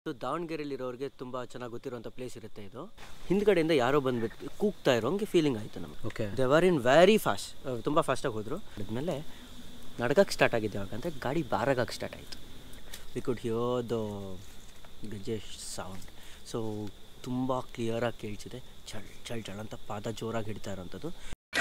ಇದು ದಾವಣಗೆರೆಯಲ್ಲಿರೋರಿಗೆ ತುಂಬ ಚೆನ್ನಾಗಿ ಗೊತ್ತಿರುವಂಥ ಪ್ಲೇಸ್ ಇರುತ್ತೆ ಇದು ಹಿಂದ್ಗಡೆಯಿಂದ ಯಾರೋ ಬಂದ್ಬಿಟ್ಟು ಕೂಗ್ತಾ ಇರೋಂಗೆ ಫೀಲಿಂಗ್ ಆಯಿತು ನಮಗೆ okay they were in very fast ತುಂಬ ಫಾಸ್ಟಾಗಿ ಹೋದರು ಅದಾದಮೇಲೆ ನಡ್ಗಕ್ಕೆ ಸ್ಟಾರ್ಟ್ ಆಗಿದ್ದು ಯಾವಾಗ ಅಂದರೆ ಗಾಡಿ ಬಾರಾಗಕ್ಕೆ ಸ್ಟಾರ್ಟ್ ಆಯಿತು we could hear the gajje sound so ತುಂಬ ಕ್ಲಿಯರಾಗಿ ಕೇಳಿಸಿದೆ ಚಳ್ ಚಳ್ ಚಳ್ ಅಂತ ಪಾದ ಜೋರಾಗಿ ಹಿಡಿತಾ ಇರೋವಂಥದ್ದು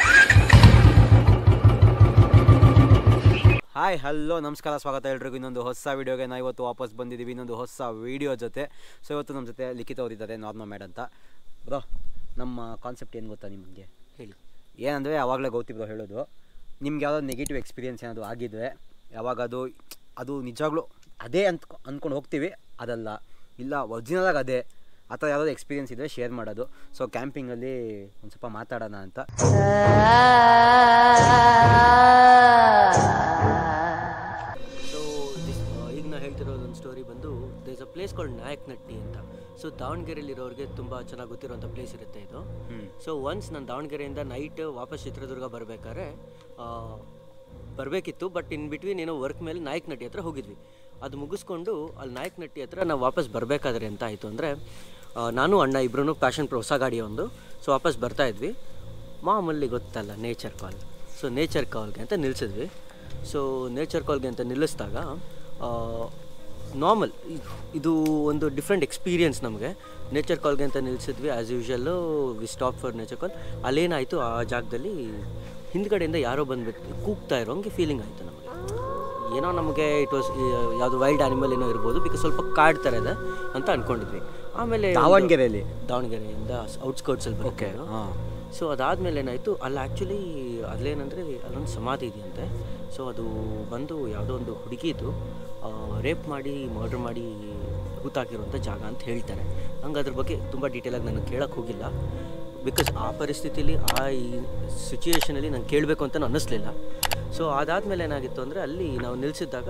ಹಾಯ್ ಹಲೋ ನಮಸ್ಕಾರ ಸ್ವಾಗತ ಎಲ್ರಿಗೂ ಇನ್ನೊಂದು ಹೊಸ ವೀಡಿಯೋಗೆ ನಾವು ಇವತ್ತು ವಾಪಸ್ ಬಂದಿದ್ದೀವಿ ಇನ್ನೊಂದು ಹೊಸ ವೀಡಿಯೋ ಜೊತೆ ಸೊ ಇವತ್ತು ನಮ್ಮ ಜೊತೆ ಲಿಖಿತ ಓದಿದ್ದಾರೆ ನಾರ್ಮಲ್ ಮ್ಯಾಡ್ ಅಂತ ಬ್ರೋ ನಮ್ಮ ಕಾನ್ಸೆಪ್ಟ್ ಏನು ಗೊತ್ತಾ ನಿಮಗೆ ಹೇಳಿ ಏನಂದರೆ ಆವಾಗಲೇ ಗೌತಿ ಬ್ರೋ ಹೇಳೋದು ನಿಮ್ಗೆ ಯಾವುದೋ ನೆಗೆಟಿವ್ ಎಕ್ಸ್ಪೀರಿಯನ್ಸ್ ಏನಾದರೂ ಆಗಿದ್ರೆ ಯಾವಾಗ ಅದು ಅದು ನಿಜವಾಗ್ಲೂ ಅದೇ ಅಂತ ಅಂದ್ಕೊಂಡು ಹೋಗ್ತೀವಿ ಅದಲ್ಲ ಇಲ್ಲ ಒರಿಜಿನಲಾಗಿ ಅದೇ ಆ ಥರ ಯಾವುದಾದ್ರು ಎಕ್ಸ್ಪೀರಿಯನ್ಸ್ ಇದ್ದರೆ ಶೇರ್ ಮಾಡೋದು ಸೊ ಕ್ಯಾಂಪಿಂಗಲ್ಲಿ ಒಂದು ಸ್ವಲ್ಪ ಮಾತಾಡೋಣ ಅಂತ ಸೊ ದಿಸ್ ಈಗ ನಾ ಹೇಳ್ತಿರೋದು ಒಂದು ಸ್ಟೋರಿ ಬಂದು there's a place called Nayakanatti ಅಂತ ಸೊ ದಾವಣಗೆರೆಯಲ್ಲಿರೋರಿಗೆ ತುಂಬ ಚೆನ್ನಾಗಿ ಗೊತ್ತಿರೋಂಥ ಪ್ಲೇಸ್ ಇರುತ್ತೆ ಇದು ಹ್ಞೂ ಸೊ ಒನ್ಸ್ ನಾನು ದಾವಣಗೆರೆಯಿಂದ ನೈಟ್ ವಾಪಸ್ ಚಿತ್ರದುರ್ಗ ಬರಬೇಕಾದ್ರೆ ಬರಬೇಕಿತ್ತು ಬಟ್ ಇನ್ ಬಿಟ್ವೀನ್ ಏನೋ ವರ್ಕ್ ಮೇಲೆ ನಾಯಕನಟ್ಟಿ ಹತ್ರ ಹೋಗಿದ್ವಿ ಅದು ಮುಗಿಸ್ಕೊಂಡು ಅಲ್ಲಿ ನಾಯಕನಟ್ಟಿ ಹತ್ರ ನಾವು ವಾಪಸ್ ಬರಬೇಕಾದ್ರೆ ಅಂತ ಆಯಿತು ಅಂದರೆ ನಾನು ಅಣ್ಣ ಇಬ್ಬರೂ ಪ್ಯಾಷನ್ ಪ್ರೋ ಹೊಸ ಗಾಡಿ ಒಂದು ಸೊ ವಾಪಸ್ ಬರ್ತಾ ಇದ್ವಿ ಮಾಮೂಲಿ ಗೊತ್ತಲ್ಲ ನೇಚರ್ ಕಾಲ್ ಸೊ ನೇಚರ್ ಕಾಲ್ಗೆ ಅಂತ ನಿಲ್ಲಿಸಿದ್ವಿ ಸೊ ನೇಚರ್ ಕಾಲ್ಗೆ ಅಂತ ನಿಲ್ಲಿಸಿದಾಗ ನಾರ್ಮಲ್ ಇದು ಒಂದು ಡಿಫ್ರೆಂಟ್ ಎಕ್ಸ್ಪೀರಿಯನ್ಸ್ ನಮಗೆ ನೇಚರ್ ಕಾಲ್ಗೆ ಅಂತ ನಿಲ್ಲಿಸಿದ್ವಿ as usual we stop for nature call ಅಲ್ಲೇನಾಯಿತು ಆ ಜಾಗದಲ್ಲಿ ಹಿಂದ್ಗಡೆಯಿಂದ ಯಾರೋ ಬಂದ್ಬಿಟ್ಟು ಕೂಗ್ತಾ ಇರೋಂಗೆ ಫೀಲಿಂಗ್ ಆಯಿತು ನಮಗೆ ಏನೋ ನಮಗೆ ಇಟ್ ವಾಸ್ ಯಾವುದು ವೈಲ್ಡ್ ಆ್ಯನಿಮಲ್ ಏನೋ ಇರ್ಬೋದು ಬಿಕಾಸ್ ಸ್ವಲ್ಪ ಕಾಡ್ ಥರ ಇದೆ ಅಂತ ಅಂದ್ಕೊಂಡಿದ್ವಿ ಆಮೇಲೆ ಒಂದು- ದಾವಣಗೆರೆಯಲ್ಲಿ ದಾವಣಗೆರೆಯಿಂದ ಔಟ್ಸ್ಕರ್ಟ್ಸಲ್ಲಿ ಬರುತ್ತೆ ಓಕೆ ಹಾಂ ಸೊ ಅದಾದಮೇಲೆ ಏನಾಯಿತು ಅಲ್ಲಿ ಆ್ಯಕ್ಚುಲಿ ಅಲ್ಲೇನಂದರೆ ಅಲ್ಲೊಂದು ಸಮಾಧಿ ಇದೆಯಂತೆ ಸೊ ಅದು ಬಂದು ಯಾವುದೋ ಒಂದು ಹುಡುಗಿದು ರೇಪ್ ಮಾಡಿ ಮರ್ಡರ್ ಮಾಡಿ ಹೂತಾಕಿರುವಂಥ ಜಾಗ ಅಂತ ಹೇಳ್ತಾರೆ ನಂಗೆ ಅದ್ರ ಬಗ್ಗೆ ತುಂಬ ಡೀಟೇಲಾಗಿ ನನಗೆ ಕೇಳೋಕ್ಕೆ ಹೋಗಿಲ್ಲ ಬಿಕಾಸ್ ಆ ಪರಿಸ್ಥಿತಿಲಿ ಆ ಈ ಸಿಚುಯೇಷನಲ್ಲಿ ನಂಗೆ ಕೇಳಬೇಕು ಅಂತ ಅನ್ನಿಸ್ಲಿಲ್ಲ ಸೊ ಅದಾದಮೇಲೆ ಏನಾಗಿತ್ತು ಅಂದರೆ ಅಲ್ಲಿ ನಾವು ನಿಲ್ಲಿಸಿದಾಗ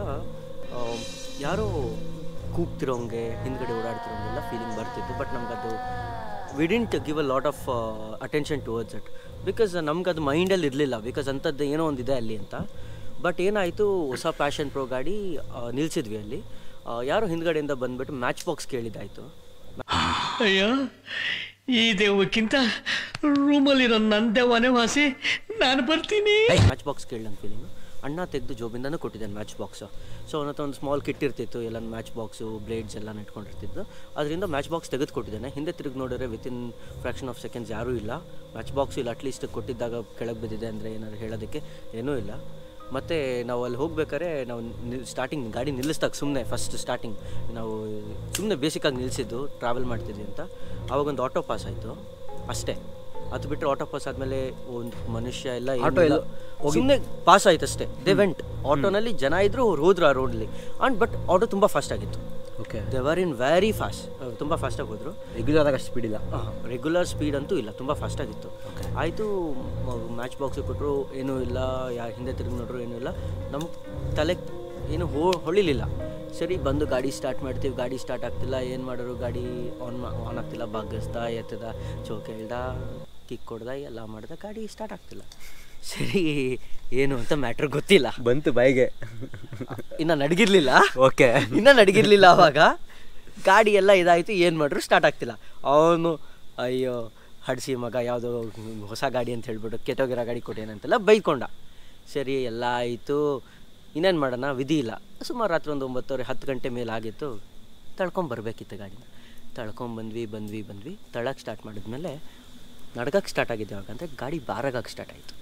ಯಾರೋ ಕೂಗ್ತಿರೋಂಗೆ ಹಿಂದ್ಗಡೆ ಓಡಾಡ್ತಿರೋಂಗೆಲ್ಲ ಫೀಲಿಂಗ್ ಬರ್ತಿತ್ತು ಬಟ್ ನಮ್ಗೆ ಅದು we didn't give a lot of attention towards it because ನಮ್ಗೆ ಅದು ಮೈಂಡಲ್ಲಿ ಇರಲಿಲ್ಲ ಬಿಕಾಸ್ ಅಂಥದ್ದು ಏನೋ ಒಂದಿದೆ ಅಲ್ಲಿ ಅಂತ ಬಟ್ ಏನಾಯಿತು ಹೊಸ ಪ್ಯಾಷನ್ ಪ್ರೋ ಗಾಡಿ ಆ, ನಿಲ್ಸಿದ್ವಿ ಅಲ್ಲಿ ಆ, ಯಾರೋ ಹಿಂದ್ಗಡೆಯಿಂದ ಬಂದ್ಬಿಟ್ಟು ಮ್ಯಾಚ್ ಬಾಕ್ಸ್ ಕೇಳಿದ್ದಾಯಿತು ಅಯ್ಯೋ ಈ ದೆವ್ವಕ್ಕಿಂತ ರೂಮಲ್ಲಿರೋ ನನ್ನ ದೆವ್ವನೇ ವಾಸಿ ನಾನು ಬರ್ತೀನಿ ಮ್ಯಾಚ್ ಬಾಕ್ಸ್ ಕೇಳಿದ ಫೀಲಿಂಗು ಅಣ್ಣ ತೆಗೆದು ಜೋಬಿಂದನೂ ಕೊಟ್ಟಿದ್ದಾನೆ ಮ್ಯಾಚ್ ಬಾಕ್ಸು ಸೊ ಅವನ ಹತ್ರ ಒಂದು ಸ್ಮಾಲ್ ಕಿಟ್ ಇರ್ತಿತ್ತು ಎಲ್ಲ ಮ್ಯಾಚ್ ಬಾಕ್ಸು ಬ್ಲೇಡ್ಸ್ ಎಲ್ಲ ಇಟ್ಕೊಂಡಿರ್ತಿದ್ದು ಅದರಿಂದ ಮ್ಯಾಚ್ ಬಾಕ್ಸ್ ತೆಗೆದು ಕೊಟ್ಟಿದ್ದಾನೆ ಹಿಂದೆ ತಿರುಗಿ ನೋಡಿದ್ರೆ ವಿತಿನ್ ಫ್ರ್ಯಾಕ್ಷನ್ ಆಫ್ ಸೆಕೆಂಡ್ಸ್ ಯಾರೂ ಇಲ್ಲ ಮ್ಯಾಚ್ ಬಾಕ್ಸ್ ಇಲ್ಲ ಅಟ್ಲೀಸ್ಟ್ ಕೊಟ್ಟಿದ್ದಾಗ ಕೆಳಗೆ ಬಿದ್ದಿದೆ ಅಂದರೆ ಏನಾದ್ರು ಹೇಳೋದಕ್ಕೆ ಏನೂ ಇಲ್ಲ ಮತ್ತು ನಾವು ಅಲ್ಲಿ ಹೋಗ್ಬೇಕಾದ್ರೆ ನಾವು ಸ್ಟಾರ್ಟಿಂಗ್ ಗಾಡಿ ನಿಲ್ಲಿಸ್ದಾಗ ಸುಮ್ಮನೆ ಫಸ್ಟ್ ಸ್ಟಾರ್ಟಿಂಗ್ ನಾವು ಸುಮ್ಮನೆ ಬೇಸಿಕ್ಕಾಗಿ ನಿಲ್ಲಿಸಿದ್ದು ಟ್ರಾವೆಲ್ ಮಾಡ್ತಿದ್ವಿ ಅಂತ ಆವಾಗ ಒಂದು ಆಟೋ ಪಾಸ್ ಆಯಿತು ಅಷ್ಟೇ ಅದು ಬಿಟ್ಟರೆ ಆಟೋ ಪಾಸ್ ಆದಮೇಲೆ ಒಂದು ಮನುಷ್ಯ ಎಲ್ಲ Auto ಎಲ್ಲ ಸುಮ್ಮನೆ ಪಾಸ್ ಆಯ್ತು ಅಷ್ಟೇ ದೇ ವೆಂಟ್ ಆಟೋನಲ್ಲಿ ಜನ ಇದ್ರು ಅವ್ರು ಹೋದ್ರು ಆ ರೋಡಲ್ಲಿ ಆ್ಯಂಡ್ ಬಟ್ ಆಟೋ ತುಂಬ ಫಾಸ್ಟ್ ಆಗಿತ್ತು okay they were in very fast ತುಂಬ ಫಾಸ್ಟಾಗಿ ಹೋದರು ರೆಗ್ಯುಲರ್ ಆಗಿ ಅಷ್ಟು ಸ್ಪೀಡ್ ಇಲ್ಲ ರೆಗ್ಯುಲರ್ ಸ್ಪೀಡ್ ಅಂತೂ ಇಲ್ಲ ತುಂಬ ಫಾಸ್ಟ್ ಆಗಿತ್ತು ಆಯಿತು ಮ್ಯಾಚ್ ಬಾಕ್ಸ್ ಕೊಟ್ಟರು ಏನೂ ಇಲ್ಲ ಯಾ ಹಿಂದೆ ತಿರುಗಿ ನೋಡ್ರು ಏನೂ ಇಲ್ಲ ನಮ್ಗೆ ತಲೆ ಏನು ಹೋ ಹೊಳಿಲಿಲ್ಲ ಸರಿ ಬಂದು ಗಾಡಿ ಸ್ಟಾರ್ಟ್ ಮಾಡ್ತೀವಿ ಗಾಡಿ ಸ್ಟಾರ್ಟ್ ಆಗ್ತಿಲ್ಲ ಏನು ಮಾಡೋರು ಗಾಡಿ ಆನ್ ಆನ್ ಆಗ್ತಿಲ್ಲ ಬಗ್ಗಿಸ್ದ ಎತ್ತದ ಚೌಕ ಹೇಳ್ದ ಕಿಕ್ ಕೊಡ್ದ ಎಲ್ಲ ಮಾಡ್ದ ಗಾಡಿ ಸ್ಟಾರ್ಟ್ ಆಗ್ತಿಲ್ಲ ಸರಿ ಏನು ಅಂತ ಮ್ಯಾಟ್ರ್ ಗೊತ್ತಿಲ್ಲ ಬಂತು ಬಾಯಿಗೆ ಇನ್ನು ನಡಗಿರ್ಲಿಲ್ಲ ಓಕೆ ಇನ್ನೂ ನಡಗಿರ್ಲಿಲ್ಲ ಅವಾಗ ಗಾಡಿ ಎಲ್ಲ ಇದಾಯಿತು ಏನು ಮಾಡ್ರು ಸ್ಟಾರ್ಟ್ ಆಗ್ತಿಲ್ಲ ಅವನು ಅಯ್ಯೋ ಹಡ್ಸಿ ಮಗ ಯಾವುದೋ ಹೊಸ ಗಾಡಿ ಅಂತ ಹೇಳ್ಬಿಟ್ಟು ಕೆಟ್ಟೋಗಿರೋ ಗಾಡಿ ಕೊಟ್ಟೇನಂತೆಲ್ಲ ಬೈಕೊಂಡ ಸರಿ ಎಲ್ಲ ಆಯಿತು ಇನ್ನೇನು ಮಾಡೋಣ ವಿಧಿ ಇಲ್ಲ ಸುಮಾರು ರಾತ್ರಿ ಒಂದು ಒಂಬತ್ತುವರೆ ಹತ್ತು ಗಂಟೆ ಮೇಲೆ ಆಗಿತ್ತು ತಳ್ಕೊಂಬರ್ಬೇಕಿತ್ತು ಗಾಡಿನ ತಳ್ಕೊಂಬಂದ್ವಿ ಬಂದ್ವಿ ಬಂದ್ವಿ ತಳಕ್ಕೆ ಸ್ಟಾರ್ಟ್ ಮಾಡಿದ್ಮೇಲೆ ನಡ್ಗಕ್ಕೆ ಸ್ಟಾರ್ಟ್ ಆಗಿದ್ದು ಯಾವಾಗ ಅಂದರೆ ಗಾಡಿ ಬಾರಾಗಕ್ಕೆ ಸ್ಟಾರ್ಟ್ ಆಯಿತು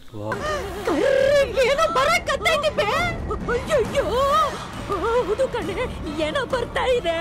ಏನೋ ಬರಕತ್ತೈತಿ ಬೇ ಅಯ್ಯಯ್ಯೋ ಹೌದು ಕಣೆ ಏನೋ ಬರ್ತಾ ಇದೆ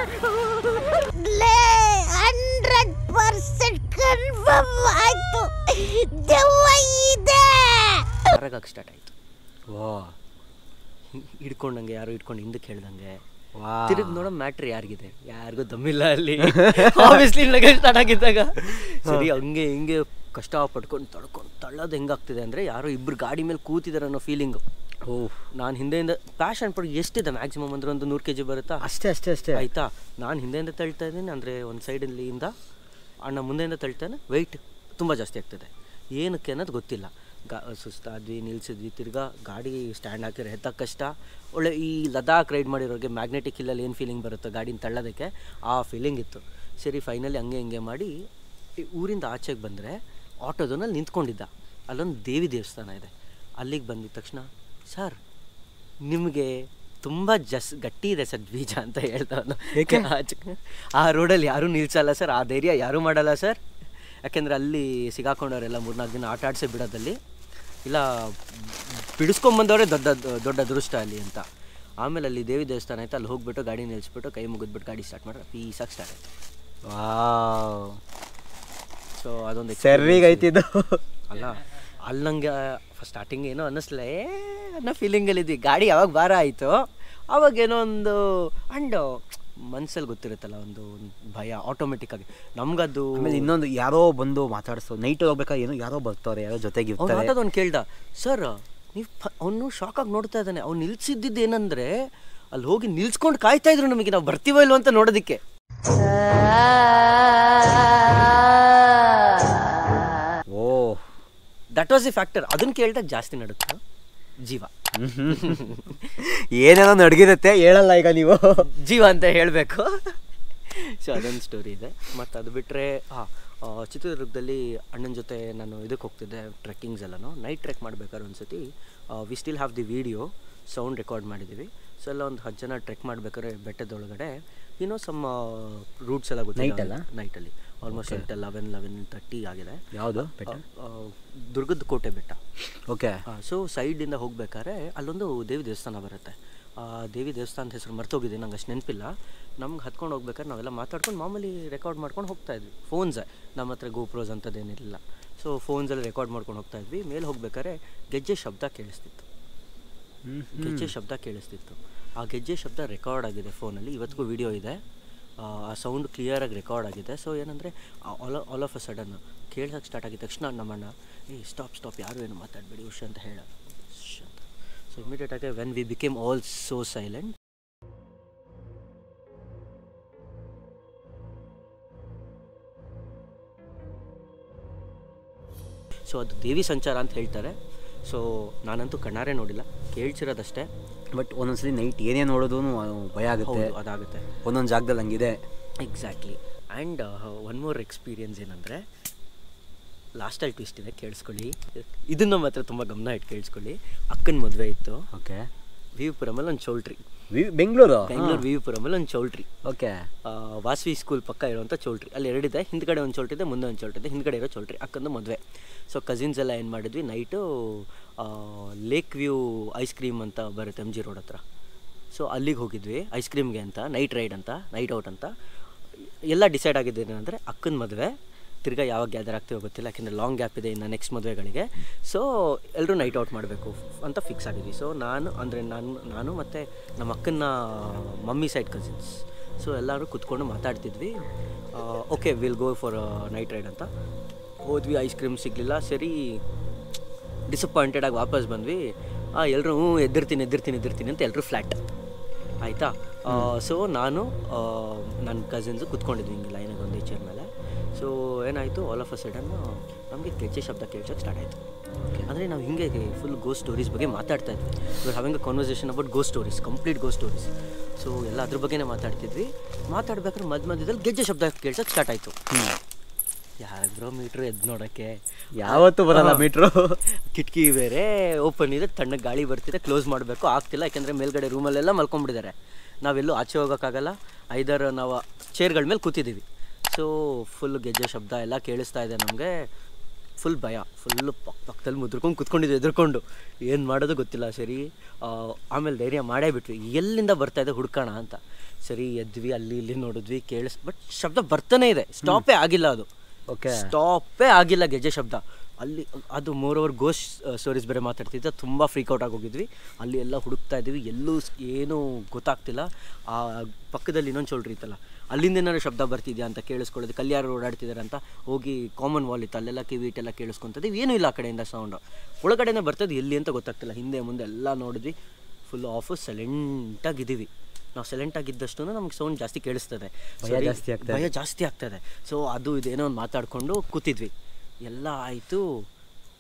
ಹಂಡ್ರೆಡ್ ಪರ್ಸೆಂಟ್ ಕನ್ಫರ್ಮ್ ಆಯ್ತು ದೆವ್ವ ಇದೆ ಬಾರಾಗಕ್ಕೆ ಸ್ಟಾರ್ಟ್ ಆಯಿತು ವಾ ಹಿಡ್ಕೊಂಡಂಗೆ ಯಾರೋ ಹಿಡ್ಕೊಂಡು ಹಿಂದಕ್ಕೆ ಹೇಳ್ದಂಗೆ ವಾ ತಿರುಗಿ ನೋಡೋ ಮ್ಯಾಟ್ರ್ ಯಾರಿಗಿದೆ ಯಾರಿಗೂ ದಮ್ಮಿಲ್ಲ ಅಲ್ಲಿ ಆಬ್ವಿಯಸ್ಲಿ ನಗೆ ಸ್ಟಾರ್ಟ್ ಆಗಿದ್ದಾಗ ಸರಿ ಹಂಗೆ ಹಿಂಗೆ ಕಷ್ಟ ಪಡ್ಕೊಂಡು ತಳ್ಕೊಂಡು ತಳ್ಳೋದು ಹೆಂಗಾಗ್ತಿದೆ ಅಂದರೆ ಯಾರೋ ಇಬ್ಬರು ಗಾಡಿ ಮೇಲೆ ಕೂತಿದ್ದಾರೆ ಅನ್ನೋ ಫೀಲಿಂಗು ಓ ನಾನು ಹಿಂದೆಯಿಂದ ಪ್ಯಾಷನ್ ಪಡ್ ಎಷ್ಟಿದೆ ಮ್ಯಾಕ್ಸಿಮಮ್ ಅಂದ್ರೆ ಒಂದು ನೂರು ಕೆ ಜಿ ಬರುತ್ತಾ ಅಷ್ಟೇ ಅಷ್ಟೇ ಅಷ್ಟೇ ಆಯಿತಾ ನಾನು ಹಿಂದೆಯಿಂದ ತಳ್ತಾ ಇದ್ದೀನಿ ಅಂದರೆ ಒಂದು ಸೈಡಲ್ಲಿಂದ ಅಣ್ಣ ಮುಂದೆಯಿಂದ ತಳ್ತಾನೆ ವೆಯ್ಟ್ ತುಂಬ ಜಾಸ್ತಿ ಆಗ್ತದೆ ಏನಕ್ಕೆ ಅನ್ನೋದು ಗೊತ್ತಿಲ್ಲ ಗಾ ಸುಸ್ತಾದ್ವಿ ನಿಲ್ಸಿದ್ವಿ ತಿರ್ಗಾ ಗಾಡಿ ಸ್ಟ್ಯಾಂಡ್ ಹಾಕಿದ್ರೆ ಎತ್ತಕ್ಕೆ ಕಷ್ಟ ಒಳ್ಳೆ ಈ ಲದಾಖ್ ರೈಡ್ ಮಾಡಿರೋರಿಗೆ ಮ್ಯಾಗ್ನೆಟಿಕ್ ಹಿಲ್ಲಲ್ಲಿ ಏನು ಫೀಲಿಂಗ್ ಬರುತ್ತೋ ಗಾಡಿನ ತಳ್ಳೋದಕ್ಕೆ ಆ ಫೀಲಿಂಗ್ ಇತ್ತು ಸರಿ ಫೈನಲಿ ಹಂಗೆ ಹಿಂಗೆ ಮಾಡಿ ಈ ಊರಿಂದ ಆಚೆಗೆ ಬಂದರೆ ಆಟೋದಲ್ಲಿ ನಿಂತ್ಕೊಂಡಿದ್ದ ಅಲ್ಲೊಂದು ದೇವಿ ದೇವಸ್ಥಾನ ಇದೆ ಅಲ್ಲಿಗೆ ಬಂದಿದ ತಕ್ಷಣ ಸರ್ ನಿಮಗೆ ತುಂಬ ಜಸ್ ಗಟ್ಟಿ ಇದೆ ಸರ್ ಬೀಜ ಅಂತ ಹೇಳ್ತಾವನು ಆ ರೋಡಲ್ಲಿ ಯಾರೂ ನಿಲ್ಸಲ್ಲ ಸರ್ ಆ ಧೈರ್ಯ ಯಾರೂ ಮಾಡಲ್ಲ ಸರ್ ಯಾಕೆಂದರೆ ಅಲ್ಲಿ ಸಿಗಾಕೊಂಡವರೆಲ್ಲ ಮೂರ್ನಾಲ್ಕು ದಿನ ಆಟ ಆಡಿಸಿ ಬಿಡೋದಲ್ಲಿ ಇಲ್ಲ ಬಿಡಿಸ್ಕೊಂಬಂದವರೇ ದೊಡ್ಡ ದೊಡ್ಡ ಅದೃಷ್ಟ ಅಲ್ಲಿ ಅಂತ ಆಮೇಲೆ ಅಲ್ಲಿ ದೇವಿ ದೇವಸ್ಥಾನ ಆಯ್ತು ಅಲ್ಲಿ ಹೋಗ್ಬಿಟ್ಟು ಗಾಡಿ ನಿಲ್ಲಿಸ್ಬಿಟ್ಟು ಕೈ ಮುಗಿದ್ಬಿಟ್ಟು ಗಾಡಿ ಸ್ಟಾರ್ಟ್ ಮಾಡ್ರೆ ಪೀಸಾಗಿ ಸ್ಟಾರ್ಟ್ ಆಯ್ತು ವಾವ್ ಸೊ ಅದೊಂದು ಸರ್ರಿಗೈತಿದ್ದು ಅಲ್ಲ ಅಲ್ಲಿ ನಂಗೆ ಫಸ್ಟ್ ಸ್ಟಾರ್ಟಿಂಗ್ ಏನೋ ಅನ್ನಿಸ್ಲೇ ಅನ್ನೋ ಫೀಲಿಂಗಲ್ಲಿದ್ವಿ ಗಾಡಿ ಯಾವಾಗ ಭಾರ ಆಯಿತು ಅವಾಗ ಏನೋ ಒಂದು ಅಂಡ್ ಮನ್ಸಲ್ಲಿ ಗೊತ್ತಿರುತ್ತಲ್ಲ ಒಂದು ಭಯ ಆಟೋಮೆಟಿಕ್ ಆಗಿ ನಮ್ಗದು ಆಮೇಲೆ ಇನ್ನೊಂದು ಯಾರೋ ಬಂದು ಮಾತಾಡಿಸೋ ನೈಟ್ ಹೋಗ್ಬೇಕಾದ್ರೆ ಏನೋ ಯಾರೋ ಬರ್ತಾರೆ ಯಾರೋ ಜೊತೆಗೆ ಅವ್ನು ಇರ್ತಾರೆ ಮಾತಾಡೋನು ಕೇಳ್ದ ಸರ್ ನೀವು ಅವನು ಶಾಕಾಗಿ ನೋಡ್ತಾ ಇದ್ದಾನೆ ಅವ್ನು ನಿಲ್ಸಿದ್ದಿದ್ದು ಏನಂದ್ರೆ ಅಲ್ಲಿ ಹೋಗಿ ನಿಲ್ಸ್ಕೊಂಡು ಕಾಯ್ತಾ ಇದ್ರು ನಮಗೆ ನಾವು ಬರ್ತೀವೋ ಇಲ್ವೋ ಅಂತ ನೋಡೋದಕ್ಕೆ oh that was a factor ಅದನ್ನ ಕೇಳಿದಾಗ ಜಾಸ್ತಿ ನಡುತ್ತೆ ಜೀವ ಏನೇನೋ ನಡ್ಗಿರುತ್ತೆ ಹೇಳಲ್ಲ ಈಗ ನೀವು ಜೀವ ಅಂತ ಹೇಳಬೇಕು ಸೊ ಅದೊಂದು ಸ್ಟೋರಿ ಇದೆ ಮತ್ತು ಅದು ಬಿಟ್ಟರೆ ಹಾಂ ಚಿತ್ರದುರ್ಗದಲ್ಲಿ ಅಣ್ಣನ ಜೊತೆ ನಾನು ಇದಕ್ಕೆ ಹೋಗ್ತಿದ್ದೆ ಟ್ರೆಕ್ಕಿಂಗ್ಸ್ ಎಲ್ಲನೂ ನೈಟ್ ಟ್ರೆಕ್ ಮಾಡ್ಬೇಕಾದ್ರೆ ಒಂದು ಸತಿ we still have the video sound record ಮಾಡಿದ್ದೀವಿ ಸೊ ಎಲ್ಲ ಒಂದು ಹತ್ತು ಜನ ಟ್ರೆಕ್ ಮಾಡ್ಬೇಕಾದ್ರೆ ಬೆಟ್ಟದೊಳಗಡೆ ಏನೋ ಸಮ್ ರೂಟ್ಸ್ ಎಲ್ಲ ಗೊತ್ತಿಲ್ಲ Night ಅಲ್ಲ? ನೈಟಲ್ಲಿ ಆಲ್ಮೋಸ್ಟ್ ಎಂಟು ಲೆವೆನ್ ಲೆವೆನ್ ತರ್ಟಿ ಆಗಿದೆ ಯಾವುದು ಬೆಟ್ಟ ಆ, ದುರ್ಗದ ಕೋಟೆ ಬೆಟ್ಟ ಓಕೆ ಸೊ ಸೈಡಿಂದ ಹೋಗ್ಬೇಕಾದ್ರೆ ಅಲ್ಲೊಂದು ದೇವಿ ದೇವಸ್ಥಾನ ಬರುತ್ತೆ ಆ ದೇವಿ ದೇವಸ್ಥಾನದ ಹೆಸರು ಮರ್ತೋಗಿದೆ ನಂಗೆ ಅಷ್ಟು ನೆನಪಿಲ್ಲ ನಮ್ಗೆ ಹತ್ಕೊಂಡು ಹೋಗ್ಬೇಕಾದ್ರೆ ನಾವೆಲ್ಲ ಮಾತಾಡ್ಕೊಂಡು ಮಾಮೂಲಿ ರೆಕಾರ್ಡ್ ಮಾಡ್ಕೊಂಡು ಹೋಗ್ತಾ ಇದ್ವಿ ಫೋನ್ಸ್ ನಮ್ಮ ಹತ್ರ ಗೋಪ್ರೋಸ್ ಅಂಥದ್ದೇನಿರಲಿಲ್ಲ ಸೊ ಫೋನ್ಸಲ್ಲಿ ರೆಕಾರ್ಡ್ ಮಾಡ್ಕೊಂಡು ಹೋಗ್ತಾ ಇದ್ವಿ ಮೇಲೆ ಹೋಗ್ಬೇಕಾದ್ರೆ ಗೆಜ್ಜೆ ಶಬ್ದ ಕೇಳಿಸ್ತಿತ್ತು ಗೆಜ್ಜೆ ಶಬ್ದ ಕೇಳಿಸ್ತಿತ್ತು ಆ ಗೆಜ್ಜೆ ಶಬ್ದ ರೆಕಾರ್ಡ್ ಆಗಿದೆ ಫೋನಲ್ಲಿ ಇವತ್ತಿಗೂ ವಿಡಿಯೋ ಇದೆ ಆ, ಆ ಸೌಂಡ್ ಕ್ಲಿಯರಾಗಿ ರೆಕಾರ್ಡ್ ಆಗಿದೆ ಸೊ ಏನಂದರೆ all all of a sudden ಕೇಳ್ಸಕ್ಕೆ ಸ್ಟಾರ್ಟ್ ಆಗಿದ ತಕ್ಷಣ ನಮ್ಮಣ್ಣ ಏ ಸ್ಟಾಪ್ ಸ್ಟಾಪ್ ಯಾರು ಏನು ಮಾತಾಡಬೇಡಿ ಉಷ್ ಅಂತ ಹೇಳ ಶ್ ಅಂತ ಸೊ ಇಮಿಡಿಯೇಟಾಗಿ when we became all so silent so ಅದು ದೇವಿ ಸಂಚಾರ ಅಂತ ಹೇಳ್ತಾರೆ ಸೊ ನಾನಂತೂ ಕಣ್ಣಾರೆ ನೋಡಿಲ್ಲ ಕೇಳ್ಸಿರೋದಷ್ಟೇ ಬಟ್ ಒಂದೊಂದ್ಸಲಿ ನೈಟ್ ಏನೇ ನೋಡೋದು ಭಯ ಆಗುತ್ತೆ ಹೌದು ಅದಾಗುತ್ತೆ ಒಂದೊಂದು ಜಾಗದಲ್ಲಿ ಹಂಗಿದೆ exactly and one more experience ಏನಂದರೆ ಲಾಸ್ಟಲ್ಲಿ ಟ್ವಿಸ್ಟ್ ಇದೆ ಕೇಳಿಸ್ಕೊಳ್ಳಿ ಇದನ್ನು ಮಾತ್ರ ತುಂಬ ಗಮನ ಇಟ್ಟು ಕೇಳಿಸ್ಕೊಳ್ಳಿ ಅಕ್ಕನ ಮದುವೆ ಇತ್ತು ಓಕೆ ವಿವಿಪುರಮಲ್ಲಿ ಒಂದು ಚೌಲ್ಟ್ರಿ ಬೆಂಗಳೂರು ಬೆಂಗಳೂರು ವಿವಿಪುರಮಲ್ಲಿ ಒಂದು ಚೌಲ್ಟ್ರಿ ಓಕೆ ಆ, ವಾಸವಿ ಸ್ಕೂಲ್ ಪಕ್ಕ ಇರುವಂಥ ಚೌಲ್ಟ್ರಿ ಅಲ್ಲಿ ಎರಡಿದೆ ಹಿಂದ್ಗಡೆ ಒಂದು ಚೌಲ್ಟ್ರಿ ಇದೆ ಮುಂದೆ ಒಂದು ಚೌಲ್ಟ್ರಿ ಇದೆ ಹಿಂದ್ಗಡೆ ಇರೋ ಚೌಲ್ಟ್ರಿ ಅಕ್ಕಂದು ಮದುವೆ ಸೊ ಕಸಿನ್ಸ್ ಎಲ್ಲ ಏನು ಮಾಡಿದ್ವಿ night lake view ice cream ಅಂತ ಬರುತ್ತೆ ಎಮ್ ಜಿ ರೋಡ್ ಹತ್ರ ಸೊ ಅಲ್ಲಿಗೆ ಹೋಗಿದ್ವಿ ಐಸ್ ಕ್ರೀಮ್ಗೆ ಅಂತ ನೈಟ್ ರೈಡ್ ಅಂತ ನೈಟ್ ಔಟ್ ಅಂತ ಎಲ್ಲ ಡಿಸೈಡ್ ಆಗಿದ್ದು ಏನಂದರೆ ಅಕ್ಕನ ಮದುವೆ ತಿರ್ಗಾ ಯಾವಾಗ ಗ್ಯಾದರ್ ಆಗ್ತೀವೋ ಗೊತ್ತಿಲ್ಲ ಯಾಕೆಂದರೆ ಲಾಂಗ್ ಗ್ಯಾಪ್ ಇದೆ ಇನ್ನು ನೆಕ್ಸ್ಟ್ ಮದುವೆಗಳಿಗೆ ಸೊ ಎಲ್ಲರೂ ನೈಟ್ ಔಟ್ ಮಾಡಬೇಕು ಅಂತ ಫಿಕ್ಸ್ ಆಗಿದ್ವಿ ಸೊ ನಾನು ಅಂದರೆ ನಾನು ನಾನು ಮತ್ತು ನಮ್ಮ ಅಕ್ಕನ ಮಮ್ಮಿ ಸೈಡ್ ಕಸಿನ್ಸ್ ಸೊ ಎಲ್ಲರೂ ಕುತ್ಕೊಂಡು ಮಾತಾಡ್ತಿದ್ವಿ okay will go for night ride ಅಂತ ಹೋದ್ವಿ ಐಸ್ ಕ್ರೀಮ್ ಸಿಗಲಿಲ್ಲ ಸರಿ ಡಿಸಪಾಯಿಂಟೆಡ್ ಆಗಿ ವಾಪಸ್ ಬಂದ್ವಿ ಎಲ್ಲರೂ ಹ್ಞೂ ಎದ್ದಿರ್ತೀನಿ ಎದ್ದಿರ್ತೀನಿ ಎದ್ದಿರ್ತೀನಿ ಅಂತ ಎಲ್ಲರೂ ಫ್ಲ್ಯಾಟ್ ಆಯಿತಾ ಸೊ ನಾನು ನನ್ನ ಕಸಿನ್ಸು ಕುತ್ಕೊಂಡಿದ್ವಿ ಹಿಂಗೆ ಲೈನಾಗಿ ಒಂದೇ ಚೇರ್ ಮೇಲೆ ಸೊ ಏನಾಯಿತು ಆಲ್ ಆಫ್ ಅ ಸಡನ್ ನಮಗೆ ಗೆಜ್ಜೆ ಶಬ್ದ ಕೇಳ್ಸೋಕ್ಕೆ ಸ್ಟಾರ್ಟ್ ಆಯಿತು ಅಂದರೆ ನಾವು ಹಿಂಗೆ ಫುಲ್ ಗೋ ಸ್ಟೋರೀಸ್ ಬಗ್ಗೆ ಮಾತಾಡ್ತಾ ಇದ್ವಿ ಇವಾಗ having a conversation about go stories complete go stories so ಎಲ್ಲ ಅದ್ರ ಬಗ್ಗೆನೇ ಮಾತಾಡ್ತಿದ್ವಿ ಮಾತಾಡ್ಬೇಕಾದ್ರೆ ಮಧ್ಯ ಮಧ್ಯದಲ್ಲಿ ಗೆಜ್ಜೆ ಶಬ್ದ ಕೇಳ್ಸೋಕ್ಕೆ ಸ್ಟಾರ್ಟ್ ಆಯಿತು ಯಾರಿಬ್ರೋ ಮೀಟ್ರು ಎದ್ದು ನೋಡೋಕ್ಕೆ ಯಾವತ್ತೂ ಬರಲ್ಲ ಮೀಟ್ರು ಕಿಟಕಿ ಬೇರೆ ಓಪನ್ ಇದೆ ತಣ್ಣಗೆ ಗಾಳಿ ಬರ್ತಿದೆ ಕ್ಲೋಸ್ ಮಾಡಬೇಕು ಆಗ್ತಿಲ್ಲ ಯಾಕೆಂದರೆ ಮೇಲ್ಗಡೆ ರೂಮಲ್ಲೆಲ್ಲ ಮಲ್ಕೊಂಡ್ಬಿಟ್ಟಿದ್ದಾರೆ ನಾವೆಲ್ಲೂ ಆಚೆ ಹೋಗೋಕ್ಕಾಗಲ್ಲ ಐದಾರು ನಾವು ಚೇರ್ಗಳ ಮೇಲೆ ಕೂತಿದ್ದೀವಿ ಸೊ ಫುಲ್ ಗೆಜ್ಜೆ ಶಬ್ದ ಎಲ್ಲ ಕೇಳಿಸ್ತಾ ಇದೆ ನಮಗೆ ಫುಲ್ ಭಯ ಫುಲ್ಲು ಪಕ್ ಪಕ್ಕದಲ್ಲಿ ಮುದ್ರಕೊಂಡು ಕುತ್ಕೊಂಡಿದ್ವಿ ಎದ್ರುಕೊಂಡು ಏನು ಮಾಡೋದು ಗೊತ್ತಿಲ್ಲ ಸರಿ ಆ, ಆಮೇಲೆ ಧೈರ್ಯ ಮಾಡೇ ಬಿಟ್ವಿ ಎಲ್ಲಿಂದ ಬರ್ತಾ ಇದೆ ಹುಡ್ಕೋಣ ಅಂತ ಸರಿ ಎದ್ವಿ ಅಲ್ಲಿ ಇಲ್ಲಿ ನೋಡಿದ್ವಿ ಕೇಳಿಸ್ ಬಟ್ ಶಬ್ದ ಬರ್ತಾನೆ ಇದೆ ಸ್ಟಾಪೇ ಆಗಿಲ್ಲ ಅದು Okay. ಸ್ಟಾಪೇ ಆಗಿಲ್ಲ ಗೆಜ್ಜೆ ಶಬ್ದ ಅಲ್ಲಿ ಅದು ಮೋರ್ ಓವರ್ ಗೋಸ್ಟ್ ಸ್ಟೋರೀಸ್ ಬೇರೆ ಮಾತಾಡ್ತಿದ್ದೆ ತುಂಬ ಫ್ರೀಕೌಟ್ ಆಗಿ ಹೋಗಿದ್ವಿ ಅಲ್ಲಿ ಎಲ್ಲ ಹುಡುಕ್ತಾ ಇದ್ವಿ ಎಲ್ಲೂ ಸ್- ಏನೂ ಗೊತ್ತಾಗ್ತಿಲ್ಲ ಆ ಪಕ್ಕದಲ್ಲಿ ಇನ್ನೊಂದು ಚೌಲ್ಟ್ರಿ ಇತ್ತಲ್ಲ ಅಲ್ಲಿಂದ ಏನಾದ್ರು ಶಬ್ದ ಬರ್ತಿದ್ಯಾ ಅಂತ ಕೇಳಿಸ್ಕೊಳ್ಳೋದು ಅಲ್ಲಿ ಯಾರು ಓಡಾಡ್ತಿದ್ದಾರೆ ಅಂತ ಹೋಗಿ ಕಾಮನ್ ವಾಲ್ ಇತ್ತು ಅಲ್ಲೆಲ್ಲ ಕಿವಿ ಇಟ್ಟೆಲ್ಲ ಕೇಳಿಸ್ಕೊಂತದ್ವಿ ಏನೂ ಇಲ್ಲ ಆ ಕಡೆಯಿಂದ ಸೌಂಡು ಒಳಗಡೆನೇ ಬರ್ತದೆ ಎಲ್ಲಿ ಅಂತ ಗೊತ್ತಾಗ್ತಿಲ್ಲ ಹಿಂದೆ ಮುಂದೆ ಎಲ್ಲ ನೋಡಿದ್ವಿ ಫುಲ್ ಆಫು ಸೈಲೆಂಟಾಗಿದ್ದೀವಿ ನಾವು ಸೈಲೆಂಟಾಗಿದ್ದಷ್ಟು ನಮ್ಗೆ ಸೌಂಡ್ ಜಾಸ್ತಿ ಕೇಳಿಸ್ತದೆ ಭಯ ಸರಿ, ಜಾಸ್ತಿ ಆಗ್ತದೆ. ಭಯ ಜಾಸ್ತಿ ಆಗ್ತದೆ ಸೊ ಅದು ಇದೇನೋ ಒಂದು ಮಾತಾಡಿಕೊಂಡು ಕೂತಿದ್ವಿ ಎಲ್ಲ ಆಯಿತು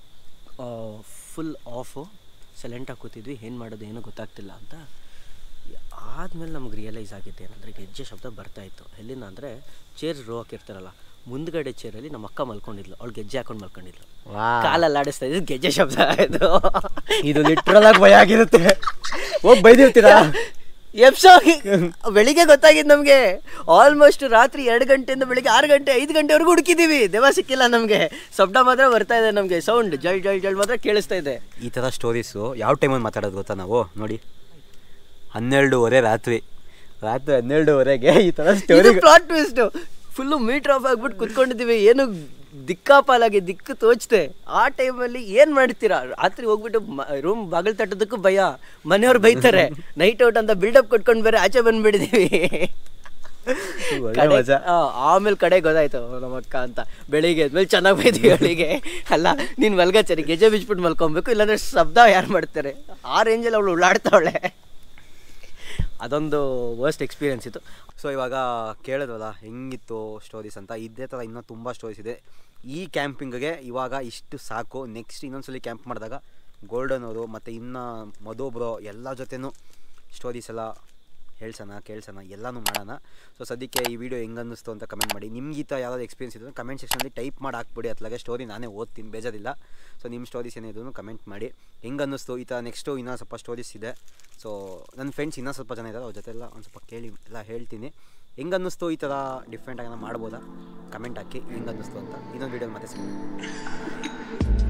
ಫುಲ್ ಆಫು ಸೈಲೆಂಟಾಗಿ ಕೂತಿದ್ವಿ ಏನು ಮಾಡೋದು ಏನೂ ಗೊತ್ತಾಗ್ತಿಲ್ಲ ಅಂತ ಆದಮೇಲೆ ನಮ್ಗೆ ರಿಯಲೈಸ್ ಆಗಿತ್ತು ಏನಂದರೆ ಗೆಜ್ಜೆ ಶಬ್ದ ಬರ್ತಾ ಇತ್ತು ಎಲ್ಲಿಂದ ಅಂದರೆ ಚೇರ್ ರೋ ಹಾಕಿರ್ತಾರಲ್ಲ ಮುಂದ್ಗಡೆ ಚೇರಲ್ಲಿ ನಮ್ಮ ಅಕ್ಕ ಮಲ್ಕೊಂಡಿದ್ಲು ಅವಳು ಗೆಜ್ಜೆ ಹಾಕೊಂಡು ಮಲ್ಕೊಂಡಿದ್ಲು ಕಾಲಲ್ಲಿ ಆಡಿಸ್ತಾ ಇದ್ದು ಗೆಜ್ಜೆ ಶಬ್ದ ಆಯಿತು ಇದು ಲಿಟ್ರಲ್ ಆಗಿ ಭಯ ಆಗಿರುತ್ತೆ ಹೋಗಿ ಬೈದಿರ್ತೀರಾ ಎಪ್ಸೋ ಬೆಳಿಗ್ಗೆ ಗೊತ್ತಾಗಿದ್ದು ನಮಗೆ ಆಲ್ಮೋಸ್ಟ್ ರಾತ್ರಿ ಎರಡು ಗಂಟೆಯಿಂದ ಬೆಳಿಗ್ಗೆ ಆರು ಗಂಟೆ ಐದು ಗಂಟೆವರೆಗೂ ಹುಡುಕಿದ್ದೀವಿ ದೆವ್ವ ಸಿಕ್ಕಿಲ್ಲ ನಮಗೆ ಶಬ್ದ ಮಾತ್ರ ಬರ್ತಾ ಇದೆ ನಮಗೆ ಸೌಂಡ್ ಜಳ್ ಜಳ್ ಜಳ್ ಮಾತ್ರ ಕೇಳಿಸ್ತಾ ಇದೆ ಈ ಥರ ಸ್ಟೋರೀಸು ಯಾವ ಟೈಮಲ್ಲಿ ಮಾತಾಡೋದು ಗೊತ್ತಾ ನಾವು ನೋಡಿ ಹನ್ನೆರಡೂವರೆ ರಾತ್ರಿ ರಾತ್ರಿ ಹನ್ನೆರಡೂವರೆಗೆ ಈ ಥರ story plot twist full meter off ಆಗ್ಬಿಟ್ಟು ಕುತ್ಕೊಂಡಿದ್ದೀವಿ ಏನು ದಿಕ್ಕಾಪಾಲಾಗಿ ದಿಕ್ಕು ತೋಚ್ತೆ ಆ ಟೈಮಲ್ಲಿ ಏನು ಮಾಡ್ತೀರಾ ರಾತ್ರಿ ಹೋಗ್ಬಿಟ್ಟು ರೂಮ್ ಬಾಗಿಲು ತಟ್ಟೋದಕ್ಕೂ ಭಯ ಮನೆಯವ್ರು ಬೈತಾರೆ ನೈಟ್ ಔಟ್ ಅಂತ ಬಿಲ್ಡಪ್ ಕೊಟ್ಕೊಂಡು ಬೇರೆ ಆಚೆ ಬಂದ್ಬಿಟ್ಟಿದ್ದೀವಿ ಒಳ್ಳೆ ಕಡೆ- ಮಜಾ. ಆ, ಆಮೇಲೆ ಕಡೆ ಗೊತ್ತಾಯ್ತು ನಮ್ಮ ಅಕ್ಕ ಅಂತ ಬೆಳಿಗ್ಗೆ ಎದ್ಮೇಲೆ ಚೆನ್ನಾಗಿ ಬೈತೀವಿ ಅವಳಿಗೆ ಅಲ್ಲ ನೀನು ಮಲ್ಗಚ್ಚರಿ ಗೆಜೆ ಬಿಚ್ಬಿಟ್ಟು ಮಲ್ಕೊಬೇಕು ಇಲ್ಲಾಂದ್ರೆ ಶಬ್ದ ಯಾರು ಮಾಡ್ತಾರೆ ಆ ರೇಂಜಲ್ಲಿ ಅವಳು ಉಳ್ಳಾಡ್ತಾವಳೆ ಅದೊಂದು ವರ್ಸ್ಟ್ ಎಕ್ಸ್ಪೀರಿಯನ್ಸ್ ಇತ್ತು ಸೊ ಇವಾಗ ಕೇಳಿದ್ವಲ್ಲ ಹೆಂಗಿತ್ತು ಸ್ಟೋರೀಸ್ ಅಂತ ಇದೇ ಥರ ಇನ್ನೂ ತುಂಬ ಸ್ಟೋರೀಸ್ ಇದೆ ಈ ಕ್ಯಾಂಪಿಂಗ್ಗೆ ಇವಾಗ ಇಷ್ಟು ಸಾಕು ನೆಕ್ಸ್ಟ್ ಇನ್ನೊಂದ್ಸಲಿ ಕ್ಯಾಂಪ್ ಮಾಡಿದಾಗ ಗೋಲ್ಡನ್ ಅವರು ಮತ್ತು ಇನ್ನು ಮಧು ಬ್ರೋ ಎಲ್ಲ ಜೊತೆನೂ ಸ್ಟೋರೀಸ್ ಎಲ್ಲ ಹೇಳ್ಸೋಣ ಕೇಳ್ಸೋಣ ಎಲ್ಲನೂ ಮಾಡೋಣ ಸೊ ಸದ್ಯಕ್ಕೆ ಈ ವಿಡಿಯೋ ಹೆಂಗೆ ಅನ್ನಿಸ್ತು ಅಂತ ಕಮೆಂಟ್ ಮಾಡಿ ನಿಮ್ಗೆ ಈ ಥರ ಯಾವ್ದಾದ್ರು ಎಕ್ಸ್ಪೀರಿಯನ್ಸ್ ಇದ್ದರೆ ಕಮೆಂಟ್ ಸೆಕ್ಷನಲ್ಲಿ ಟೈಪ್ ಮಾಡಿ ಹಾಕ್ಬಿಡಿ ಅತ್ಲಾಗೆ ಸ್ಟೋರಿ ನಾನೇ ಓದ್ತೀನಿ ಬೇಜಾರಿಲ್ಲ ಸೊ ನಿಮ್ಮ ಸ್ಟೋರೀಸ್ ಏನಿದ್ರು ಕಮೆಂಟ್ ಮಾಡಿ ಹೆಂಗೆ ಅನ್ನಿಸ್ತು ಈ ಥರ ನೆಕ್ಸ್ಟು ಇನ್ನೂ ಸ್ವಲ್ಪ ಸ್ಟೋರೀಸ್ ಇದೆ ಸೊ ನನ್ನ ಫ್ರೆಂಡ್ಸ್ ಇನ್ನೂ ಸ್ವಲ್ಪ ಜನ ಇದ್ದಾರೆ ಅವ್ರ ಜೊತೆ ಎಲ್ಲ ಒಂದು ಸ್ವಲ್ಪ ಕೇಳಿ ಎಲ್ಲ ಹೇಳ್ತೀನಿ ಹೆಂಗೆ ಅನ್ನಿಸ್ತು ಈ ಥರ ಡಿಫ್ರೆಂಟಾಗಿ ಮಾಡ್ಬೋದಾ ಕಮೆಂಟ್ ಹಾಕಿ ಹೆಂಗೆ ಅನ್ನಿಸ್ತು ಅಂತ ಇನ್ನೊಂದು ವೀಡಿಯೋ ಮತ್ತೆ ಸಿಗ್ತೀನಿ